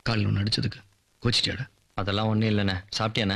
காலில் ஒன்று அடிச்சதுக்கு கோச்சிட்டியாடா அதெல்லாம் ஒண்ணும் இல்லைண்ணே சாப்பிட்டியாண்ணே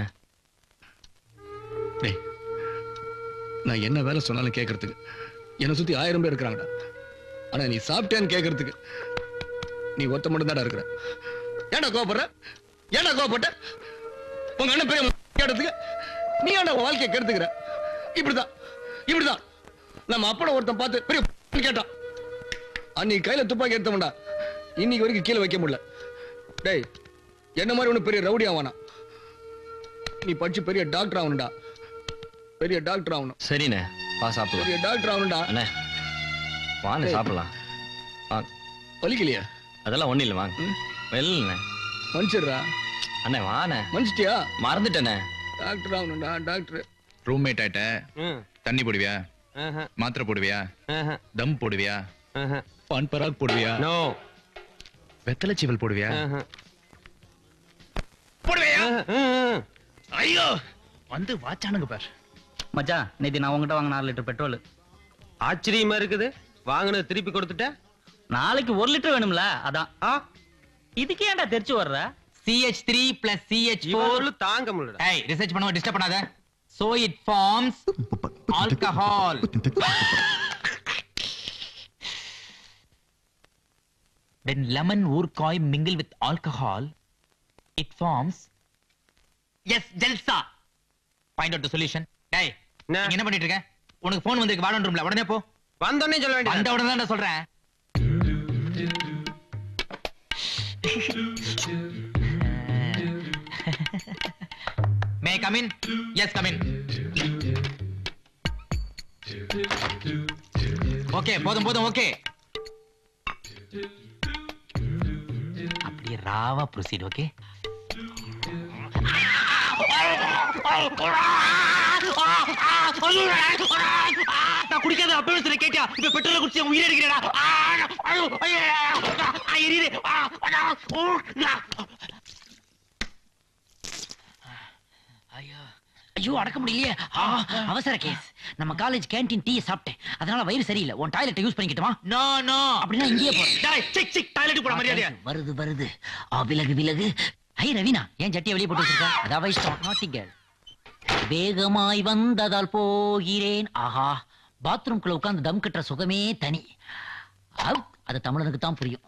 டேய் நான் என்ன வேலை சொன்னாலும் கேட்கறதுக்கு என்னை சுத்தி ஆயிரம் பேர் இருக்கிறாங்கடா ஆனா நீ சாப்பிட்டேன்னு கேட்கறதுக்கு நீ ஒருத்த மட்டும் தான்டா இருக்கிற ஏன்டா கோபப்படுற ஏன்டா கோபப்பட்ட உங்க அண்ணன் பெரிய கேட்டதுக்கு நீ ஏன்டா உன் வாழ்க்கையை கெடுத்துக்கிற இப்படிதான் இப்படிதான் நம்ம அப்பட ஒருத்தன் பார்த்து பெரிய கேட்டான் அன்னைக்கு கையில துப்பாக்கி எடுத்தவன்டா இன்னைக்கு வரைக்கும் கீழே வைக்க முடியல டேய் என்ன மாதிரி ஒண்ணு பெரிய ரவுடி ஆவானா நீ படிச்சு பெரிய டாக்டர் ஆகணும்டா பெரிய டாக்டர் ஆகணும் சரிண்ணே வா சாப்பிடலாம் பெரிய டாக்டர் ஆகணும்டா அண்ணே வாண்ணே ஏய். சாப்பிடலாம் வா வலிக்கலையா அதெல்லாம் ஒண்ணும் இல்லை வாங்க வெள்ளண்ணே மனுஷர்ரா அண்ணே வாண்ணே மனுஷிட்டியா மறந்துட்டேண்ணே டாக்டர் ஆகணும்டா டாக்டர் ரூம்மேட் ஆயிட்ட ம் தண்ணி போடுவியா ஆஹா மாத்திரை போடுவியா ஆஹா தம் போடுவியா ஆஹா பான் பராக் போடுவியா நோ வெத்தலை சீவல் போடுவியா ஆஹா போடுவியா ம் ஐயோ வந்து வாச்சானுங்க பார் மச்சான் நேத்தி நான் உங்ககிட்ட வாங்க நாலு லிட்டர் பெட்ரோல் ஆச்சரியமா இருக்குது வாங்கினது திருப்பி கொடுத்துட்ட நாளைக்கு ஒரு லிட்டர் வேணும்ல அதான் ஆ இதுக்கு ஏன்டா தெரிச்சு வர்ற CH3 த்ரீ பிளஸ் சிஹெச் இவரு தாங்க முடியல ஏய் ரிசர்ச் பண்ண டிஸ்டர்ப் பண்ணாத so it forms alcohol when lemon ஊர்காய் mingle with alcohol it forms yes ஜல்சா find out the solution டேய் என்ன? நீ என்ன பண்ணிட்டு இருக்க உனக்கு ஃபோன் வந்திருக்கு வாடன் ரூம்ல உடனே போ வந்தோடனே சொல்ல அந்த வேண்டியது உடனே தான் நான் சொல்றேன் may come in yes come in okay போதும் போதும் ஓகே அப்படியே ராவா ப்ரொசீட் ஓகே நான் குடிக்காத அப்பவே சொல்லி கேட்டியா இப்ப பெட்ரோல் குடிச்சு உன் உயிரை எடுக்கிறடா எரியுது ஐயோ அடக்க முடியலையே ஆ, அவசர கேஸ் நம்ம காலேஜ் கேண்டீன் டீ சாப்பிட்டேன் அதனால வயிறு சரியில்லை உன் டாய்லெட்டை யூஸ் பண்ணிக்கிட்டுமா நோ நோ அப்படின்னா இங்கேயே போ டேய் சிக் சிக் டாய்லெட் போட மரியாதையா வருது வருது ஆ விலகு விலகு ஐ ரவீனா ஏன் சட்டியை வெளியே போட்டு வச்சிருக்க அதாவ இஷ்டம் நாட்டிங்க வேகமாய் வந்ததால் போகிறேன் ஆஹா பாத்ரூம்குள்ள உட்கார்ந்து தம் கட்டுற சுகமே தனி அவுட் அது தமிழனுக்கு தான் புரியும்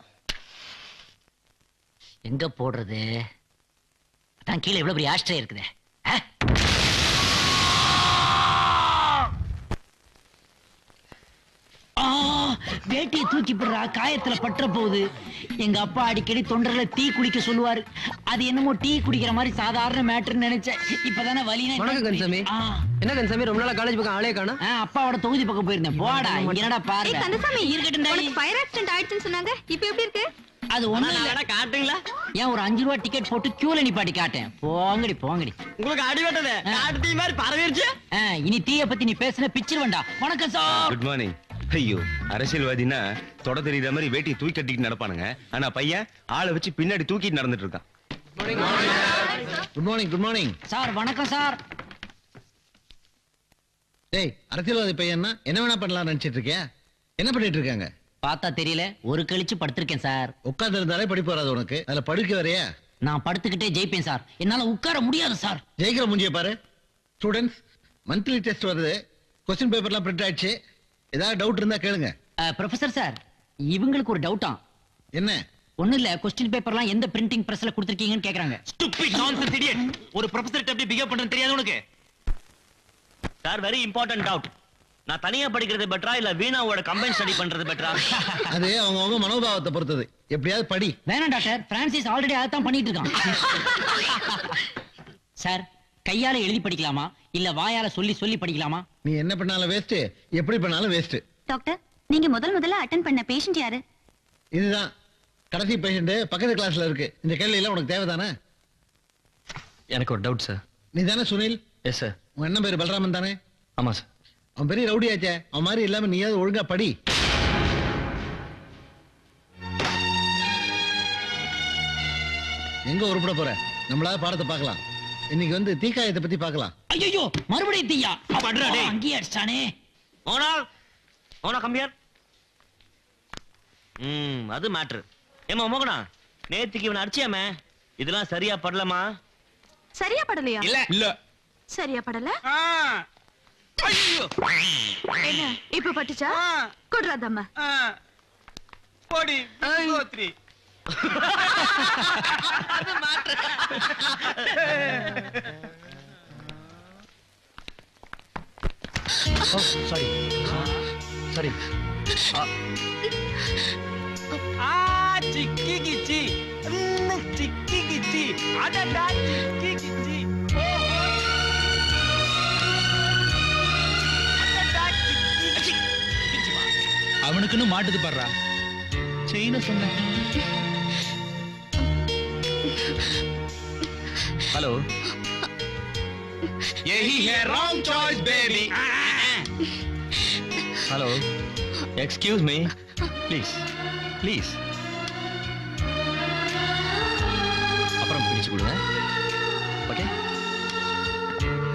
எங்க போடுறது அதான் கீழே இவ்வளவு பெரிய ஆஸ்ட்ரே இருக்குதே ஆ? ஆ, வேட்டியை தூக்கி போடுறா காயத்துல பற்ற போகுது எங்க அப்பா அடிக்கடி தொண்டர்ல டீ குடிக்க சொல்லுவாரு அது என்னமோ டீ குடிக்கிற மாதிரி சாதாரண மேட்டர்னு நினைச்சேன் இப்பதானே வலினா வணக்கம் கந்தசாமி. ஆ, என்ன கந்தசாமி ரொம்ப நாளா காலேஜ் பக்கம் ஆளே காணோம் ஆ, அப்பாவோட தொகுதி பக்கம் போயிருந்தேன் போடா இங்க என்னடா பாரு ஏய் கந்தசாமி இருக்கட்டும் டாடி. உனக்கு ஃபயர் ஆக்சிடென்ட் ஆயிடுச்சுன்னு சொன்னாங்க இப்போ எப்படி இருக்கு அது ஒண்ணு இல்ல காட்டுங்களா ஏன் ஒரு அஞ்சு ரூபா டிக்கெட் போட்டு கியூல நிப்பாட்டி காட்டேன் போங்கடி போங்கடி உங்களுக்கு அடிபட்டது காட்டு தீ மாதிரி பரவிருச்சு ஆ, இனி தீய பத்தி நீ பேசுன பிச்சிருவண்டா வணக்கம் சார் குட் மார்னிங் ஐயோ அரசியல்வாதினா தொட தெரியுற மாதிரி வேட்டியை தூக்கி கட்டிட்டு நடப்பானுங்க ஆனா பையன் ஆளை வச்சு பின்னாடி தூக்கிட்டு நடந்துட்டு இருக்கான் good morning good morning sir வணக்கம் சார் டேய் அரசியல்வாதி பையன்னா என்ன வேணா பண்ணலாம் நினைச்சிட்டு இருக்கியா என்ன பண்ணிட்டு இருக்காங்க பார்த்தா தெரியல ஒரு கழிச்சு படுத்திருக்கேன் சார் உட்கார்ந்து இருந்தாலே படிப்பு வராது உனக்கு அதுல படுக்க வரையா நான் படுத்துக்கிட்டே ஜெயிப்பேன் சார் என்னால உட்கார முடியாது சார் ஜெயிக்கிற மூஞ்சிய பாரு ஸ்டூடெண்ட்ஸ் மந்த்லி டெஸ்ட் வருது கொஸ்டின் பேப்பர்லாம் பிரிண்ட் ஆயிடுச்சு ஏதாவது டவுட் இருந்தா கேளுங்க ப்ரொஃபசர் சார் இவங்களுக்கு ஒரு டவுட்டா என்ன ஒண்ணு இல்ல கொஸ்டின் பேப்பர்லாம் எந்த பிரிண்டிங் பிரஸ்ல கொடுத்துருக்கீங்கன்னு கேக்குறாங்க ஸ்டூபிட் நான்சென்ஸ் இடியட் ஒரு ப்ரொஃபசர் எப்படி பிஹேவ் பண்றது தெரியாது உனக்கு சார் வெரி இம்பார்ட்டன்ட் டவுட் நான் தனியா படிக்கிறது பெட்டரா இல்ல வீணாவோட கம்பைன் ஸ்டடி பண்றது பெட்டரா அது அவங்கவங்க மனோபாவத்தை பொறுத்தது எப்படியாவது படி வேணாம் டாக்டர் பிரான்சிஸ் ஆல்ரெடி அதான் பண்ணிட்டு இருக்கான் சார் கையால எழுதி படிக்கலாமா இல்ல வாயால சொல்லி சொல்லி படிக்கலாமா நீ என்ன பண்ணாலும் வேஸ்ட் எப்படி பண்ணாலும் வேஸ்ட் டாக்டர் நீங்க முதல் முதல்ல அட்டன் பண்ண பேஷண்ட் யாரு இதுதான் கடைசி பேஷண்ட் பக்கத்து கிளாஸ்ல இருக்கு இந்த கேள்வி எல்லாம் உனக்கு தேவைதானே எனக்கு ஒரு டவுட் சார் நீ தானே சுனில் எஸ் சார் உன் என்ன பேரு பலராமன் தானே ஆமா சார் அவன் பெரிய ரவுடி ஆச்சே அவன் மாதிரி இல்லாம நீயாவது ஒழுங்கா படி எங்க உருப்பட போற நம்மளாவது பாடத்தை பார்க்கலாம் இன்னைக்கு வந்து தீக்காயத்தை பத்தி பார்க்கலாம் ஐயோ மறுபடியும் தீயா படுறா, டேய். அங்கேயே அடிச்சானே ஓனா ஓனா கம்பியார் ம் அது மேட்ரு ஏமா மோகனா நேத்துக்கு இவன் அடிச்சியாமே இதெல்லாம் சரியா படலமா சரியா படலையா இல்ல இல்ல சரியா படல என்ன இப்ப பட்டுச்சா கொடுறாதம்மா போடி கோத்ரி சாரி சாரி ஆ சிக்கி கிச்சி ம், சிக்கி கிச்சி அடடா சிக்கி கிச்சி ஓஹோ அடடா சிக்கி கிச்சி கிச்சி வா அவனுக்குன்னு மாட்டுது பாடுறா செயின சொன்ன ஹலோ यही है wrong choice baby hello excuse me please please அப்புறம் பிடிச்சு கொடுங்க ஓகே